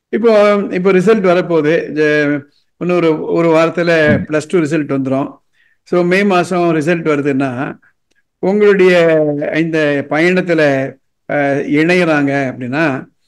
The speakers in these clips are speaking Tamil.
இப்போ இப்போ ரிசல்ட் வரப்போகுது ஜ- இன்னும் ஒரு ஒரு வாரத்தில் ப்ளஸ் டூ ரிசல்ட் வந்துடும் ஸோ மே மாதம் ரிசல்ட் வருதுன்னா உங்களுடைய இந்த பயணத்தில் இணையிறாங்க அப்படின்னா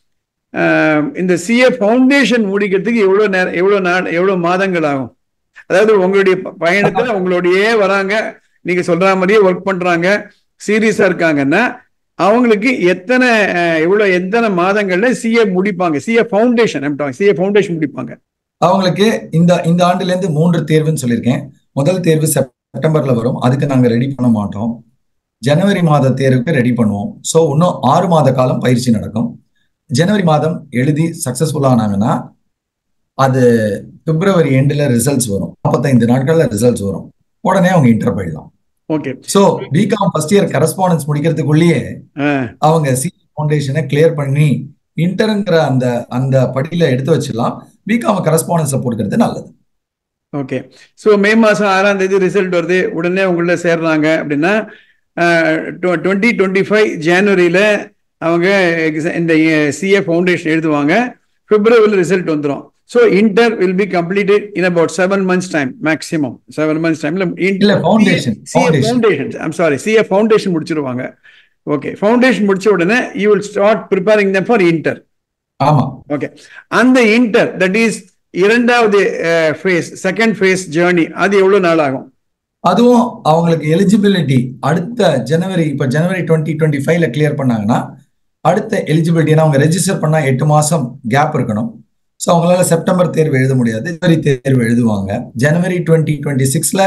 அஹ், இந்த சிஏ ஃபவுண்டேஷன் முடிக்கிறதுக்கு எவ்வளோ நேரம் எவ்வளோ நாள் எவ்வளோ மாதங்கள் ஆகும் அதாவது உங்களுடைய ப- பயணத்துல உங்களுடையே வராங்க நீங்க சொல்ற மாதிரியே ஒர்க் பண்றாங்க சீரியஸா இருக்காங்கன்னா அவங்களுக்கு எத்தனை அஹ், எவ்வளவு எத்தனை மாதங்கள்ல சிஏ முடிப்பாங்க சிஏ ஃபவுண்டேஷன் சிஏ ஃபவுண்டேஷன் முடிப்பாங்க அவங்களுக்கு இந்த இந்த ஆண்டுல இருந்து மூன்று தேர்வுன்னு சொல்லியிருக்கேன் முதல் தேர்வு செப்டம்பர்ல வரும் அதுக்கு நாங்க ரெடி பண்ண மாட்டோம் ஜனவரி மாத தேர்வுக்கு ரெடி பண்ணுவோம் ஸோ இன்னும் ஆறு மாத காலம் பயிற்சி நடக்கும் ஜனவரி மாதம் எழுதி சக்சஸ்ஃபுல் ஆனாங்கன்னா அது பிப்ரவரி எண்டில் ரிசல்ட்ஸ் வரும் நாற்பத்தைந்து நாட்கள்ல ரிசல்ட்ஸ் வரும் உடனே அவங்க இன்டர் போயிடலாம் okay so BCom first year correspondence முடிக்கிறதுக்குள்ளேயே அவங்க சி ஃபவுண்டேஷனை கிளியர் பண்ணி இன்டருங்கிற அந்த அந்த படியில எடுத்து வச்சிடலாம் பிகாம் கரஸ்பாண்டன்ஸ்ல போட்டுக்கிறது நல்லது ஓகே ஸோ மே மாதம் ஆறாம் தேதி ரிசல்ட் வருது உடனே உங்கள சேர்றாங்க அப்படின்னா டுவெண்ட்டி டுவெண்ட்டி ஃபைவ் ஜனவரியில் அவங்க exa- இந்த சிஏ ஃபவுண்டேஷன் எழுதுவாங்க பிப்ரவரியில் ரிசல்ட் வந்துடும் so inter will be completed in about seven months time maximum seven months டைம்ல இல்ல foundation CA foundation foundation I'm sorry CA foundation முடிச்சிருவாங்க ஓகே ஃபவுண்டேஷன் முடிச்ச உடனே you will start preparing them for inter ஆமா ஓகே அந்த இன்டர் தட் இஸ் இரண்டாவது ஃபேஸ் செகண்ட் ஃபேஸ் ஜேர்னி அது எவ்வளவு நாள் ஆகும் அதுவும் அவங்களுக்கு எலிஜிபிலிட்டி அடுத்த ஜனவரி இப்ப ஜனவரி டுவெண்ட்டி டுவெண்ட்டி ஃபைவ்ல கிளியர் பண்ணாங்கன்னா அடுத்த எலிஜிபிலிட்டினா அவங்க ரெஜிஸ்டர் பண்ணா எட்டு மாசம் கேப் இருக்கணும் ஸோ அவங்களால செப்டம்பர் தேர்வு எழுத முடியாது ஜனவரி தேர்வு எழுதுவாங்க ஜனவரி டுவெண்ட்டி டுவெண்ட்டி சிக்ஸ்ல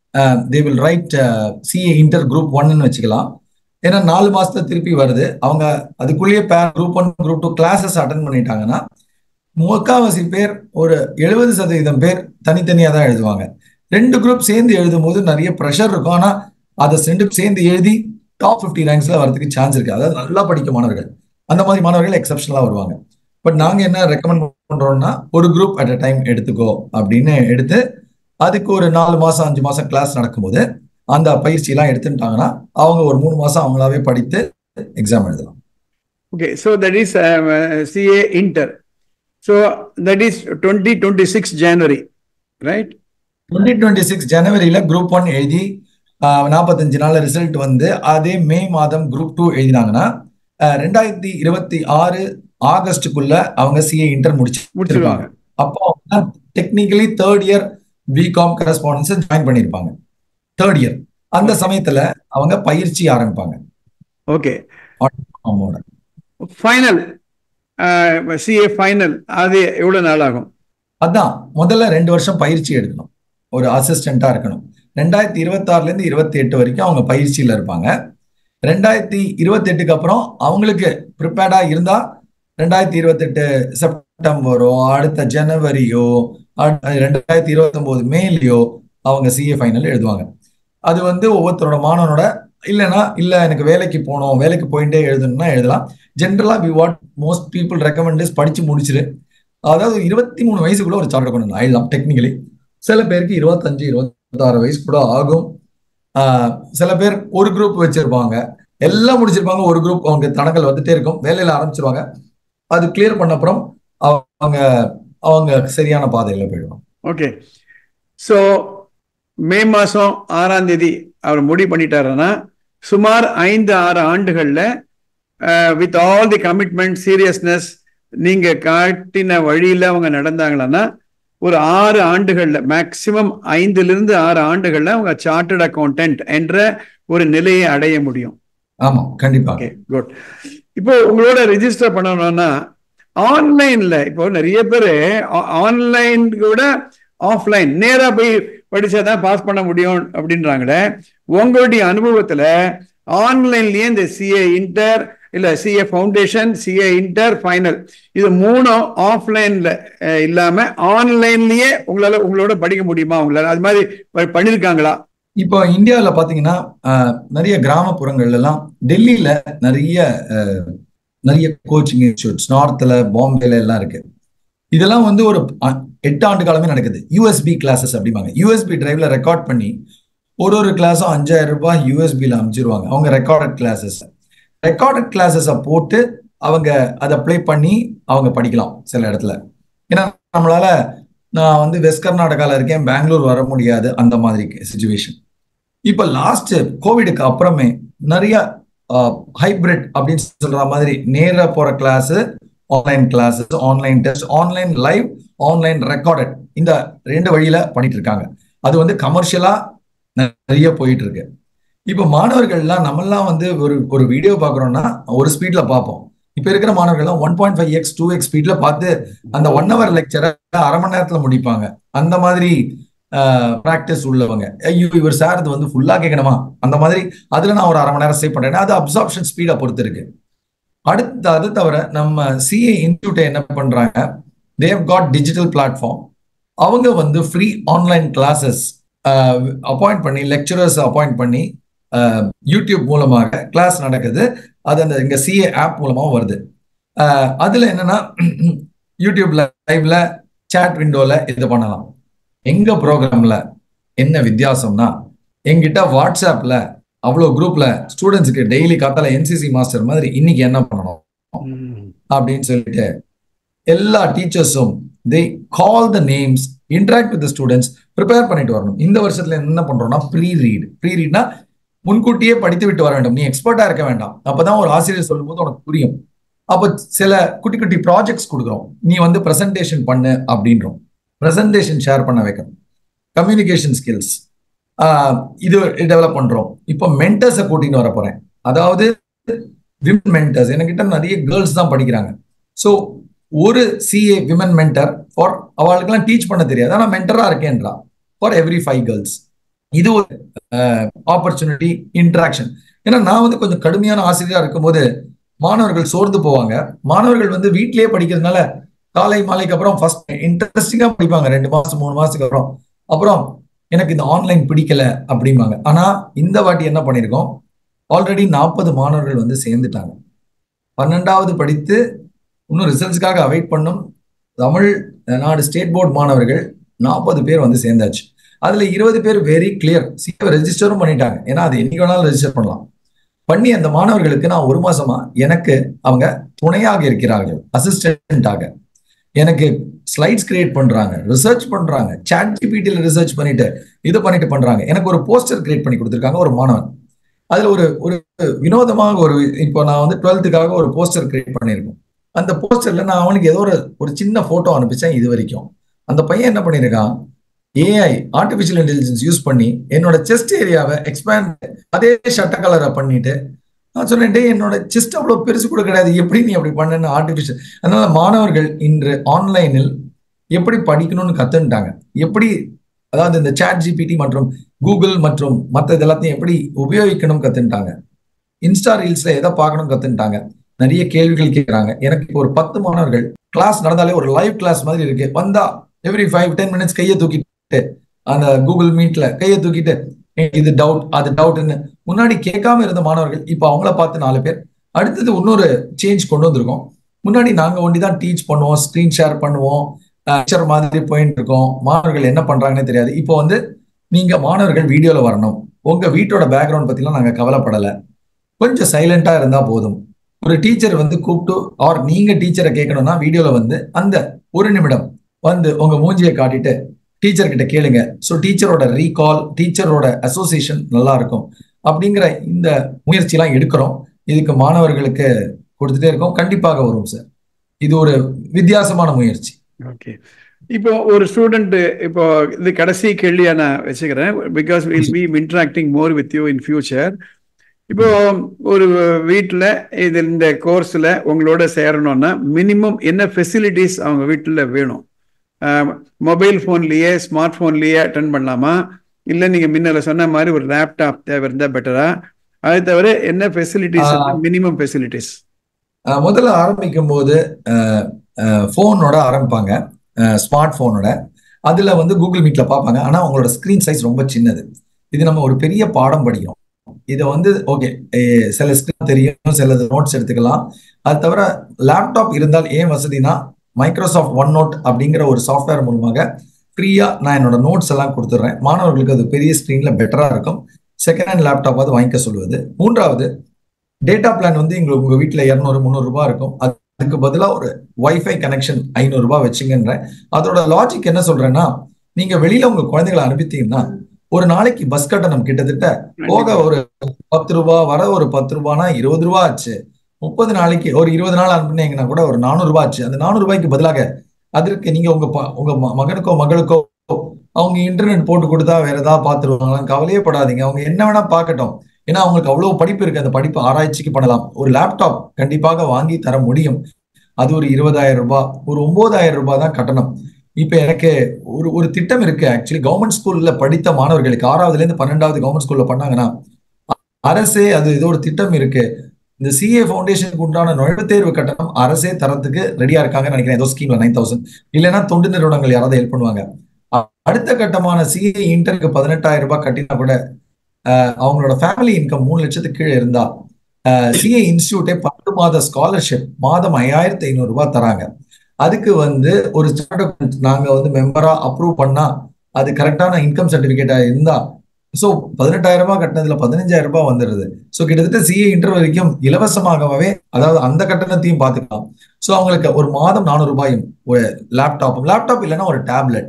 they will write CA inter group ஒன்னு வச்சுக்கலாம் ஏன்னா நாலு மாசத்துல திருப்பி வருது அவங்க அதுக்குள்ளேயே group one group two classes attend பண்ணிட்டாங்கன்னா முக்காவாசி பேர் ஒரு எழுபது சதவீதம் பேர் தனித்தனியா தான் எழுதுவாங்க ரெண்டு குரூப் சேர்ந்து எழுதும் போது நிறைய ப்ரெஷர் இருக்கும் ஆனா அதை ரெண்டு சேர்ந்து எழுதி டாப் ஃபிஃப்டி ரேங்க்ஸ்ல வரதுக்கு சான்ஸ் இருக்கு அதாவது நல்லா படிக்க மாணவர்கள் அந்த மாதிரி மாணவர்கள் எக்ஸப்ஷனலா வருவாங்க பட் நாங்க என்ன ரெக்கமெண்ட் பண்றோம்னா ஒரு குரூப் அட் அ டைம் எடுத்துக்கோ அப்படின்னு எடுத்து அதுக்கு ஒரு நாலு மாசம் அஞ்சு மாசம் கிளாஸ் நடக்கும்போது அந்த பயிற்சி எல்லாம் எடுத்துட்டாங்கன்னா அவங்க ஒரு மூணு மாசம் அவங்களாவே படித்து எக்ஸாம் எழுதலாம் okay so that is CA inter so that is twenty twenty six January right twenty twenty six ஜனவரியில குரூப் ஒன் எழுதி நாற்பத்தஞ்சு நாள் ரிசல்ட் வந்து அதே மே மாதம் குரூப் டூ எழுதினாங்கன்னா ஆஹ் ரெண்டாயிரத்தி இருபத்தி ஆறு ஆகஸ்டுக்குள்ள அவங்க சிஏ இன்டர் முடிச்சிருப்பாங்க முடிச்சிருவாங்க அப்போ technically third year BCom correspondence join பண்ணியிருப்பாங்க தேர்ட் இயர் அந்த சமயத்துல அவங்க பயிற்சி ஆரம்பிப்பாங்க ஓகே அவங்களோட ஃபைனல் சிஏ ஃபைனல் அது எவ்வளோ நாள் ஆகும் அதான் முதல்ல ரெண்டு வருஷம் பயிற்சி எடுக்கணும் ஒரு அசிஸ்டண்டா இருக்கணும் ரெண்டாயிரத்தி இருபத்தாறுல இருந்து இருபத்தி எட்டு வரைக்கும் அவங்க பயிற்சியில இருப்பாங்க ரெண்டாயிரத்தி இருபத்தி எட்டுக்கு அப்புறம் அவங்களுக்கு ப்ரிப்பேர்டா இருந்தா ரெண்டாயிரத்தி இருபத்தெட்டு செப்டம்பரோ அடுத்த ஜனவரியோ அடுத்த ரெண்டாயிரத்தி இருபத்தி ஒன்பது மேலேயோ அவங்க சிஏ ஃபைனல் எழுதுவாங்க அது வந்து ஒவ்வொருத்தரோட மாணவனோட இல்லைன்னா இல்ல எனக்கு வேலைக்கு போகணும் வேலைக்கு போயிட்டே எழுதணும்னா எழுதலாம் ஜென்ரலா we what most people recommend படிச்சு முடிச்சிரு அதாவது இருபத்தி மூணு வயசுக்குள்ள ஒரு சார்ட்டர் கொண்டு வந்து எழுதலாம் டெக்னிக்கலி சில பேருக்கு இருபத்தஞ்சு இருபத்தாறு வயசு கூட ஆகும் ஆஹ் சில பேர் ஒரு குரூப் வச்சிருப்பாங்க எல்லாம் முடிச்சிருப்பாங்க ஒரு குரூப் அவங்க தடங்கள் வந்துட்டே இருக்கும் வேலையில ஆரம்பிச்சிருவாங்க அது கிளியர் பண்ண அப்புறம் அவங்க அவங்க சரியான பாதையில போயிடுவாங்க ஓகே ஸோ மே மாதம் ஆறாம் தேதி அவர் முடிவு பண்ணிட்டாருன்னா சுமார் ஐந்து ஆறு ஆண்டுகளில் with all the commitment seriousness நீங்கள் காட்டின வழியில் அவங்க நடந்தாங்களன்னா ஒரு ஆறு ஆண்டுகளில் மேக்சிமம் ஐந்துலேருந்து ஆறு ஆண்டுகளில் அவங்க சார்ட்டர்ட் அக்கௌண்டன்ட் என்ற ஒரு நிலையை அடைய முடியும் ஆமா கண்டிப்பா ஓகே குட் இப்போ உங்களோட ரெஜிஸ்டர் பண்ணணும்னா ஆன்லைன்ல இப்போ நிறைய பேர் ஆன்லைன் கூட ஆஃப்லைன் நேரா போய் படிச்சாதான் பாஸ் பண்ண முடியும் அப்படின்றாங்களே உங்களுடைய அனுபவத்துல ஆன்லைன்லயே இந்த சிஏ இன்டர் இல்ல CA foundation CA inter final இது மூணும் ஆஃப்லைன்ல இல்லாம ஆன்லைன்லயே உங்களால உங்களோட படிக்க முடியுமா உங்களால அது மாதிரி பண்ணிருக்காங்களா இப்போ இந்தியாவில் பார்த்தீங்கன்னா நிறைய கிராமப்புறங்கள்ல எல்லாம் டெல்லியில நிறைய நிறைய கோச்சிங் இன்ஸ்டியூட்ஸ் நார்த்தில் பாம்பேல எல்லாம் இருக்கு இதெல்லாம் வந்து ஒரு எட்டு ஆண்டு காலமே நடக்குது யூஎஸ்பி கிளாஸஸ் அப்படிம்பாங்க யூஎஸ்பி டிரைவ்ல ரெக்கார்ட் பண்ணி ஒரு ஒரு கிளாஸும் அஞ்சாயிரம் ரூபாய் யூஎஸ்பியில் அமைச்சிருவாங்க அவங்க ரெக்கார்டட் கிளாஸஸ் ரெக்கார்டட் கிளாஸஸை போட்டு அவங்க அதை ப்ளே பண்ணி அவங்க படிக்கலாம் சில இடத்துல ஏன்னா நம்மளால நான் வந்து வெஸ்ட் கர்நாடகாவில் இருக்கேன் பெங்களூர் வர முடியாது அந்த மாதிரி சுச்சுவேஷன் இப்போ லாஸ்ட் கோவிடுக்கு அப்புறமே நிறைய ஹைபிரிட் அப்படின்னு சொல்ற மாதிரி நேர போற class online classes online test online live online recorded இந்த ரெண்டு வழியில பண்ணிட்டு இருக்காங்க அது வந்து கமர்ஷியலா நிறைய போயிட்டு இருக்கு இப்போ மாணவர்கள்லாம் நம்மெல்லாம் வந்து ஒரு ஒரு வீடியோ பார்க்குறோம்னா ஒரு ஸ்பீட்ல பார்ப்போம் இப்போ இருக்கிற மாணவர்கள்லாம் one point five x two x ஸ்பீட்ல பார்த்து அந்த ஒன் ஹவர் லெக்சரை அரை மணி நேரத்துல முடிப்பாங்க அந்த மாதிரி ப்ராக்டிஸ் உள்ளவங்க ஐயோ இவர் சார் இது வந்து ஃபுல்லா கேட்கணுமா அந்த மாதிரி அதுல நான் ஒரு அரை மணி நேரம் சேவ் பண்றேன் அது அப்சார்ப்ஷன் ஸ்பீடை பொறுத்து இருக்கு அடுத்து அது தவிர நம்ம சிஏ இன்ஸ்டியூட் என்ன பண்றாங்க தேவ் காட் டிஜிட்டல் பிளாட்ஃபார்ம் அவங்க வந்து ஃப்ரீ ஆன்லைன் கிளாஸஸ் அப்பாயிண்ட் பண்ணி லெக்சரர்ஸ் அப்பாயிண்ட் பண்ணி யூடியூப் மூலமாக கிளாஸ் நடக்குது அது அந்த இங்க சிஏ ஆப் மூலமா வருது அதுல என்னன்னா யூடியூப்ல லைவ்ல சேட் விண்டோல இது பண்ணலாம் எங்க ப்ரோக்ராம்ல என்ன வித்தியாசம்னா எங்கிட்ட வாட்ஸ்அப்ல அவ்வளோ குரூப்ல ஸ்டூடெண்ட்ஸுக்கு டெய்லி காத்தால என்சிசி மாஸ்டர் மாதிரி இன்னைக்கு என்ன பண்ணணும் அப்படின்னு சொல்லிட்டு எல்லா டீச்சர்ஸும் they call the names interact with students prepare பண்ணிட்டு வரணும் இந்த வருஷத்துல என்ன பண்றோம்னா ப்ரீ ரீட் ப்ரீ ரீட்னா முன்கூட்டியே படித்து விட்டு வர வேண்டும் நீ எக்ஸ்பர்ட்டா இருக்க வேண்டாம் அப்பதான் ஒரு ஆசிரியர் சொல்லும் போது உனக்கு புரியும் அப்போ சில குட்டி குட்டி ப்ராஜெக்ட்ஸ் கொடுக்குறோம் நீ வந்து ப்ரெசன்டேஷன் பண்ணு அப்படின்றோம் ப்ரெசன்டேஷன் ஷேர் பண்ண வைக்கணும் கம்யூனிகேஷன் ஸ்கில்ஸ் இது டெவலப் பண்றோம் இப்போ மென்டர்ஸை கூட்டின்னு வர போறேன் அதாவது விமன் மென்டர்ஸ் என்கிட்ட நிறைய கேர்ள்ஸ் தான் படிக்கிறாங்க ஸோ ஒரு சிஏ விமன் மென்டர் ஃபார் அவளுக்கெல்லாம் டீச் பண்ண தெரியாது ஆனால் மென்டரா இருக்கேன்றா ஃபார் எவ்ரி ஃபைவ் கேர்ள்ஸ் இது ஒரு ஆப்பர்ச்சுனிட்டி இன்ட்ராக்ஷன் ஏன்னா நான் வந்து கொஞ்சம் கடுமையான ஆசிரியரா இருக்கும்போது மாணவர்கள் சோர்ந்து போவாங்க மாணவர்கள் வந்து வீட்டிலேயே படிக்கிறதுனால காலை மாலைக்கு அப்புறம் ஃபர்ஸ்ட் இன்ட்ரெஸ்டிங்கா படிப்பாங்க ரெண்டு மாசம் மூணு மாசத்துக்கு அப்புறம் அப்புறம் எனக்கு இந்த ஆன்லைன் பிடிக்கல அப்படிம்பாங்க ஆனா இந்த வாட்டி என்ன பண்ணிருக்கோம் ஆல்ரெடி நாற்பது மாணவர்கள் வந்து சேர்ந்துட்டாங்க பன்னெண்டாவது படித்து இன்னும் ரிசல்ட்ஸ்க்காக அவைட் பண்ணும் தமிழ் நாடு ஸ்டேட் போர்டு மாணவர்கள் நாற்பது பேர் வந்து சேர்ந்தாச்சு அதுல இருபது பேர் வெரி கிளியர் சீக்கிரம் ரெஜிஸ்டரும் பண்ணிட்டாங்க ஏன்னா அது என்னைக்கு வேணாலும் ரெஜிஸ்டர் பண்ணலாம் பண்ணி அந்த மாணவர்களுக்கு நான் ஒரு மாசமா எனக்கு அவங்க துணையாக இருக்கிறார்கள் அசிஸ்டண்டாக எனக்கு ஸ்லைட்ஸ் கிரியேட் பண்றாங்க ரிசர்ச் பண்றாங்க சாட் ஜிபிடியில் ரிசர்ச் பண்ணிட்டு இது பண்ணிட்டு பண்றாங்க எனக்கு ஒரு போஸ்டர் கிரியேட் பண்ணி கொடுத்துருக்காங்க ஒரு மாணவன் அதுல ஒரு ஒரு வினோதமாக ஒரு இப்போ நான் வந்து டுவெல்த்துக்காக ஒரு போஸ்டர் கிரியேட் பண்ணியிருக்கோம் அந்த போஸ்டர்ல நான் அவனுக்கு ஏதோ ஒரு ஒரு சின்ன போட்டோ அனுப்பிச்சேன் இது வரைக்கும் அந்த பையன் என்ன பண்ணியிருக்கான் ஏஐ ஆர்டிபிஷியல் இன்டெலிஜென்ஸ் யூஸ் பண்ணி என்னோட செஸ்ட் ஏரியாவை எக்ஸ்பேண்ட் அதே ஷட்ட கலரை பண்ணிட்டு நான் சொன்னேன் டே என்னோட செஸ்ட் அவ்வளோ பெருசு கூட கிடையாது எப்படி நீ அப்படி பண்ணு ஆர்டிபிஷியல் அதனால மாணவர்கள் இன்று ஆன்லைனில் எப்படி படிக்கணும்னு கத்துன்ட்டாங்க எப்படி அதாவது இந்த சாட் ஜிபிடி மற்றும் கூகுள் மற்றும் மற்ற எல்லாத்தையும் எப்படி உபயோகிக்கணும் கத்துன்ட்டாங்க இன்ஸ்டா ரீல்ஸ்ல எதை பார்க்கணும் கத்துன்ட்டாங்க நிறைய கேள்விகள் கேட்குறாங்க எனக்கு இப்போ ஒரு பத்து மாணவர்கள் கிளாஸ் நடந்தாலே ஒரு லைவ் கிளாஸ் மாதிரி இருக்கு வந்தா எவ்ரி ஃபைவ் டென் மினிட்ஸ் கையை தூக்கிட்டு அந்த கூகுள் மீட்ல கையை தூக்கிட்டு இது டவுட் அது டவுட்னு முன்னாடி கேட்காம இருந்த மாணவர்கள் இப்போ அவங்கள பார்த்து நாலு பேர் அடுத்தது இன்னொரு சேஞ்ச் கொண்டு வந்திருக்கோம் முன்னாடி நாங்க ஒண்டி தான் டீச் பண்ணுவோம் ஸ்கிரீன் ஷேர் பண்ணுவோம் லெக்சர் மாதிரி போயிட்டு இருக்கோம் மாணவர்கள் என்ன பண்றாங்கன்னு தெரியாது இப்போ வந்து நீங்க மாணவர்கள் வீடியோல வரணும் உங்க வீட்டோட பேக்ரவுண்ட் பத்திலாம் நாங்க கவலைப்படல கொஞ்சம் சைலண்டா இருந்தா போதும் ஒரு டீச்சர் வந்து கூப்பிட்டு ஆர் நீங்க டீச்சரை கேட்கணும்னா வீடியோல வந்து அந்த ஒரு நிமிடம் வந்து உங்க மூஞ்சியை காட்டிட்டு டீச்சர் கிட்ட கேளுங்க ஸோ டீச்சரோட ரீகால் டீச்சரோட அசோசியேஷன் நல்லா இருக்கும் அப்படிங்கிற இந்த முயற்சியெல்லாம் எடுக்கிறோம் இதுக்கு மாணவர்களுக்கு கொடுத்துட்டே இருக்கோம் கண்டிப்பாக வரும் சார் இது ஒரு வித்தியாசமான முயற்சி ஓகே இப்போ ஒரு ஸ்டூடெண்ட் இப்போ இது கடைசி கேள்வியா நான் வச்சுக்கிறேன் because will be interacting more with you in future இப்போ ஒரு வீட்டில் இது இந்த கோர்ஸில் உங்களோட சேரணும்னா மினிமம் என்ன ஃபெசிலிட்டிஸ் அவங்க வீட்டில் வேணும் மொபைல் ஃபோன்லேயே ஸ்மார்ட் ஃபோன்லேயே அட்டன் பண்ணலாமா இல்லை நீங்கள் முன்னால் சொன்ன மாதிரி ஒரு லேப்டாப் தேவை இருந்தால் பெட்டரா அது தவிர என்ன ஃபெசிலிட்டிஸ் மினிமம் ஃபெசிலிட்டிஸ் முதல்ல ஆரம்பிக்கும் போது ஃபோனோட ஆரம்பிப்பாங்க ஸ்மார்ட் ஃபோனோட அதில் வந்து கூகுள் மீட்டில் பார்ப்பாங்க ஆனால் அவங்களோட ஸ்க்ரீன் சைஸ் ரொம்ப சின்னது இது நம்ம ஒரு பெரிய பாடம் படிக்கிறோம் இதை வந்து ஓகே சில ஸ்கிரீன் தெரியும் சில நோட்ஸ் எடுத்துக்கலாம் அது தவிர லேப்டாப் இருந்தால் ஏன் வசதினா மைக்ரோசாஃப்ட் ஒன் நோட் அப்படிங்கிற ஒரு சாஃப்ட்வேர் மூலமாக ஃப்ரீயா நான் என்னோட நோட்ஸ் எல்லாம் கொடுத்துட்றேன் மாணவர்களுக்கு அது பெரிய ஸ்க்ரீன்ல பெட்டரா இருக்கும் செகண்ட் ஹேண்ட் லேப்டாப்பாவது வாங்கிக்க சொல்லுவது மூன்றாவது டேட்டா பிளான் வந்து எங்களுக்கு உங்க வீட்டில் இரநூறு முந்நூறு ரூபாய் இருக்கும் அதுக்கு பதிலாக ஒரு வைஃபை கனெக்ஷன் ஐநூறு ரூபாய் வச்சுங்கன்ற அதோட லாஜிக் என்ன சொல்றேன்னா நீங்க வெளியில உங்க குழந்தைகளை அனுப்பித்தீங்கன்னா ஒரு நாளைக்கு பஸ் கட்டணம் கிட்டத்தட்ட போக ஒரு பத்து ரூபா வர ஒரு பத்து ரூபானா இருபது ரூபா ஆச்சு முப்பது நாளைக்கு ஒரு இருபது நாள் அனுப்புனீங்கன்னா கூட ஒரு நானூறு ரூபாய் ஆச்சு அந்த நானூறு ரூபாய்க்கு பதிலாக அதற்கு நீங்க உங்க உங்க மகனுக்கோ மகளுக்கோ அவங்க இன்டர்நெட் போட்டு கொடுத்தா வேற ஏதாவது பார்த்துருவாங்களாம் கவலையே படாதீங்க அவங்க என்ன வேணா பார்க்கட்டும் ஏன்னா அவங்களுக்கு அவ்வளவு படிப்பு இருக்கு அந்த படிப்பு ஆராய்ச்சிக்கு பண்ணலாம் ஒரு லேப்டாப் கண்டிப்பாக வாங்கி தர முடியும் அது ஒரு இருபதாயிரம் ரூபாய் ஒரு ஒன்பதாயிரம் ரூபாய் தான் கட்டணம் இப்ப எனக்கு ஒரு ஒரு திட்டம் இருக்கு ஆக்சுவலி கவர்மெண்ட் ஸ்கூல்ல படித்த மாணவர்களுக்கு ஆறாவதுல இருந்து பன்னெண்டாவது கவர்மெண்ட் ஸ்கூல்ல பண்ணாங்கன்னா அரசே அது ஏதோ ஒரு திட்டம் இருக்கு இந்த சிஏ ஃபவுண்டேஷனுக்கு உண்டான நுழைவுத் தேர்வு கட்டணம் அரசே தரத்துக்கு ரெடியா இருக்காங்கன்னு நினைக்கிறேன் ஏதோ ஸ்கீம்ல நைன் தௌசண்ட் இல்லைன்னா தொண்டு நிறுவனங்கள் யாராவது ஹெல்ப் பண்ணுவாங்க அடுத்த கட்டமான சிஏ இன்டருக்கு பதினெட்டாயிரம் ரூபாய் கட்டினா கூட அவங்களோட ஃபேமிலி இன்கம் மூணு லட்சத்துக்கு கீழே இருந்தா சிஏ இன்ஸ்டியூட்டே பத்து மாத ஸ்காலர்ஷிப் மாதம் ஐயாயிரத்தி ஐநூறு ரூபாய் தராங்க அதுக்கு வந்து ஒரு ஸ்டார்ட் நாங்க வந்து மெம்பரா அப்ரூவ் பண்ணா அது கரெக்டான இன்கம் சர்டிபிகேட்டா இருந்தா ஸோ பதினெட்டாயிரம் ரூபாய் கட்டினதுல பதினஞ்சாயிரம் ரூபாய் வந்துடுது ஸோ கிட்டத்தட்ட சிஏ இன்டர் வரைக்கும் இலவசமாகவே அதாவது அந்த கட்டணத்தையும் பார்த்துக்கலாம் ஸோ அவங்களுக்கு ஒரு மாதம் நானூறு ரூபாயும் ஒரு லேப்டாப்பும் லேப்டாப் இல்லைன்னா ஒரு டேப்லெட்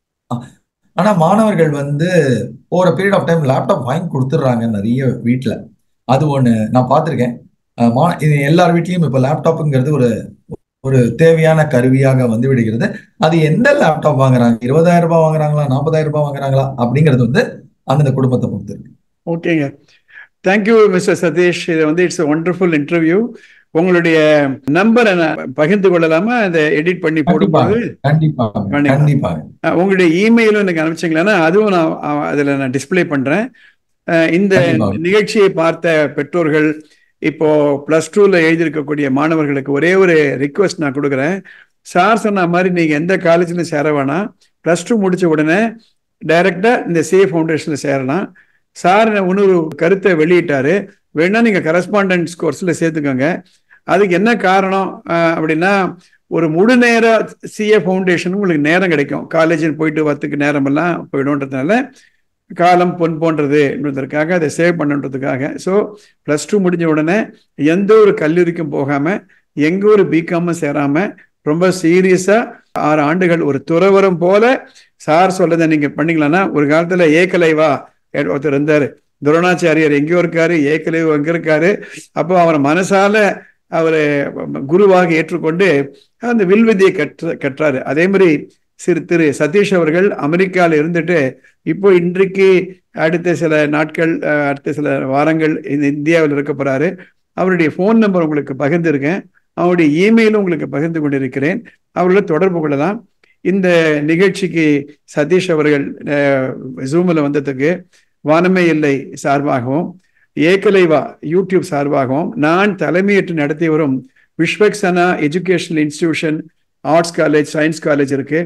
ஆனா மாணவர்கள் வந்து ஒரு பீரியட் ஆஃப் டைம் லேப்டாப் வாங்கி கொடுத்துட்றாங்க நிறைய வீட்டில் அது ஒன்று நான் பார்த்துருக்கேன் மா இது எல்லார் வீட்லேயும் இப்போ லேப்டாப்புங்கிறது ஒரு ஒரு தேவையான கருவியாக வந்து விடுகிறது அது எந்த லேப்டாப் வாங்குறாங்க இருபதாயிரம் ரூபாய் வாங்குறாங்களா நாற்பதாயிரம் ரூபாய் வாங்குறாங்களா அப்படிங்கிறது வந்து அந்தந்த குடும்பத்தை பொறுத்து இருக்கு ஓகேங்க தேங்க்யூ மிஸ்டர் சதீஷ் இது வந்து இட்ஸ் ஒண்டர்ஃபுல் இன்டர்வியூ உங்களுடைய நம்பரை பகிர்ந்து கொள்ளலாமா அதை எடிட் பண்ணி போடும்போது கண்டிப்பாக கண்டிப்பாக உங்களுடைய இமெயிலும் எனக்கு அனுப்பிச்சிங்களா அதுவும் நான் அதில் நான் டிஸ்பிளே பண்றேன் இந்த நிகழ்ச்சியை பார்த்த பெற்றோர்கள் இப்போ பிளஸ் டூல எழுதியிருக்கக்கூடிய மாணவர்களுக்கு ஒரே ஒரு ரிக்வஸ்ட் நான் கொடுக்குறேன் சார் சொன்ன மாதிரி நீங்க எந்த காலேஜ்ல சேர வேணாம் பிளஸ் டூ முடிச்ச உடனே டைரக்டா இந்த சேஃப் ஃபவுண்டேஷன்ல சேரலாம் சார் இன்னொரு கருத்தை வெளியிட்டாரு வேணா நீங்க கரஸ்பாண்டன்ஸ் கோர்ஸ்ல சேர்த்துக்கோங்க அதுக்கு என்ன காரணம் அப்படின்னா ஒரு முழு நேர சிஏ ஃபவுண்டேஷன் உங்களுக்கு நேரம் கிடைக்கும் காலேஜ் போயிட்டு வரத்துக்கு நேரம் எல்லாம் போயிடும்ன்றதுனால காலம் பொன் போன்றது என்பதற்காக அதை சேவ் பண்ணுன்றதுக்காக ஸோ ப்ளஸ் டூ முடிஞ்ச உடனே எந்த ஒரு கல்லூரிக்கும் போகாமல் எங்க ஒரு பிகாமும் சேராமல் ரொம்ப சீரியஸாக ஆறு ஆண்டுகள் ஒரு துறவரம் போல சார் சொல்லதை நீங்கள் பண்ணீங்களான்னா ஒரு காலத்தில் ஏகலைவா ஒருத்தர் இருந்தார் துரோணாச்சாரியர் எங்கேயோ இருக்காரு ஏகலைவா எங்கே இருக்காரு அப்போ அவர் மனசால அவர் குருவாக ஏற்றுக்கொண்டு அந்த வில்விதியை கற்று கற்றாரு அதே மாதிரி சிறு திரு சதீஷ் அவர்கள் அமெரிக்காவில் இருந்துட்டு இப்போ இன்றைக்கு அடுத்த சில நாட்கள் அடுத்த சில வாரங்கள் இந்த இந்தியாவில் இருக்க போறாரு அவருடைய ஃபோன் நம்பர் உங்களுக்கு பகிர்ந்திருக்கேன் அவருடைய இமெயிலும் உங்களுக்கு பகிர்ந்து கொண்டிருக்கிறேன் அவர்களை தொடர்பு கொள்ளலாம் இந்த நிகழ்ச்சிக்கு சதீஷ் அவர்கள் ஜூமில் வந்ததுக்கு வானமே இல்லை சார்பாகவும் ஏகலைவா யூடியூப் சார்பாகவும் நான் தலைமையேற்று நடத்தி வரும் Vishwak Sena educational institution arts college science college இருக்கு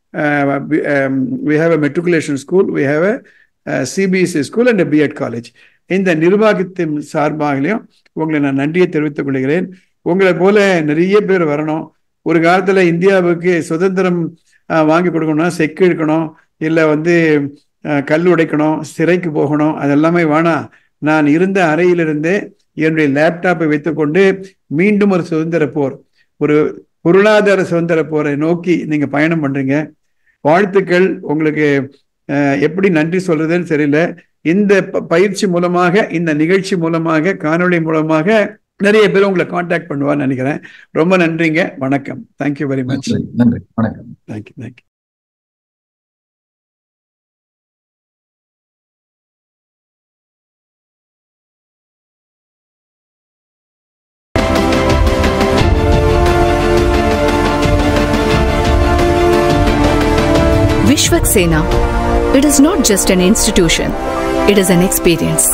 we have a matriculation school we have a CBSE school and BEd college இந்த நிர்வாகத்தின் சார்பாகலையும் உங்களை நான் நன்றியை தெரிவித்துக் கொள்கிறேன் உங்களை போல நிறைய பேர் வரணும் ஒரு காலத்துல இந்தியாவுக்கு சுதந்திரம் வாங்கி கொடுக்கணும்னா செக்கு எடுக்கணும் இல்லை வந்து கல் உடைக்கணும் சிறைக்கு போகணும் அதெல்லாமே வேணாம் நான் இருந்த அறையிலிருந்தே என்னுடைய லேப்டாப்பை வைத்துக்கொண்டு மீண்டும் ஒரு சுதந்திர போர் ஒரு பொருளாதார சுதந்திர போரை நோக்கி நீங்க பயணம் பண்றீங்க வாழ்த்துக்கள் உங்களுக்கு எப்படி நன்றி சொல்றதுன்னு தெரியல இந்த பயிற்சி மூலமாக இந்த நிகழ்ச்சி மூலமாக காணொளி மூலமாக நிறைய பேர் உங்களை காண்டாக்ட் பண்ணுவான்னு நினைக்கிறேன் ரொம்ப நன்றிங்க வணக்கம் தேங்க்யூ வெரி மச் நன்றி வணக்கம் thank you thank you Vishwak Sena. It is not just an institution, it is an experience.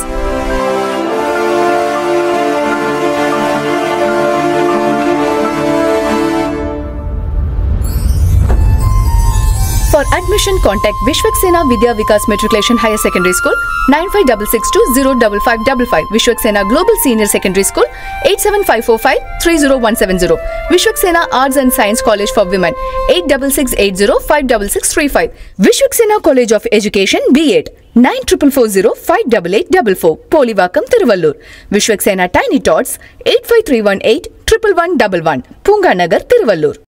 For admission, contact Vishwak Sena Vidya Vikas Matriculation Higher Secondary School 95662055555 Vishwak Sena Global Senior Secondary School 87545 Vishwak Sena Arts and Science College for Women 8668056635 Vishwak Sena College of Education B8 nine triple four zero five double eight double four Polivakkam Tiruvallur Vishwak Sena tiny tots eight five three one eight triple one double one Poonga Nagar Tiruvallur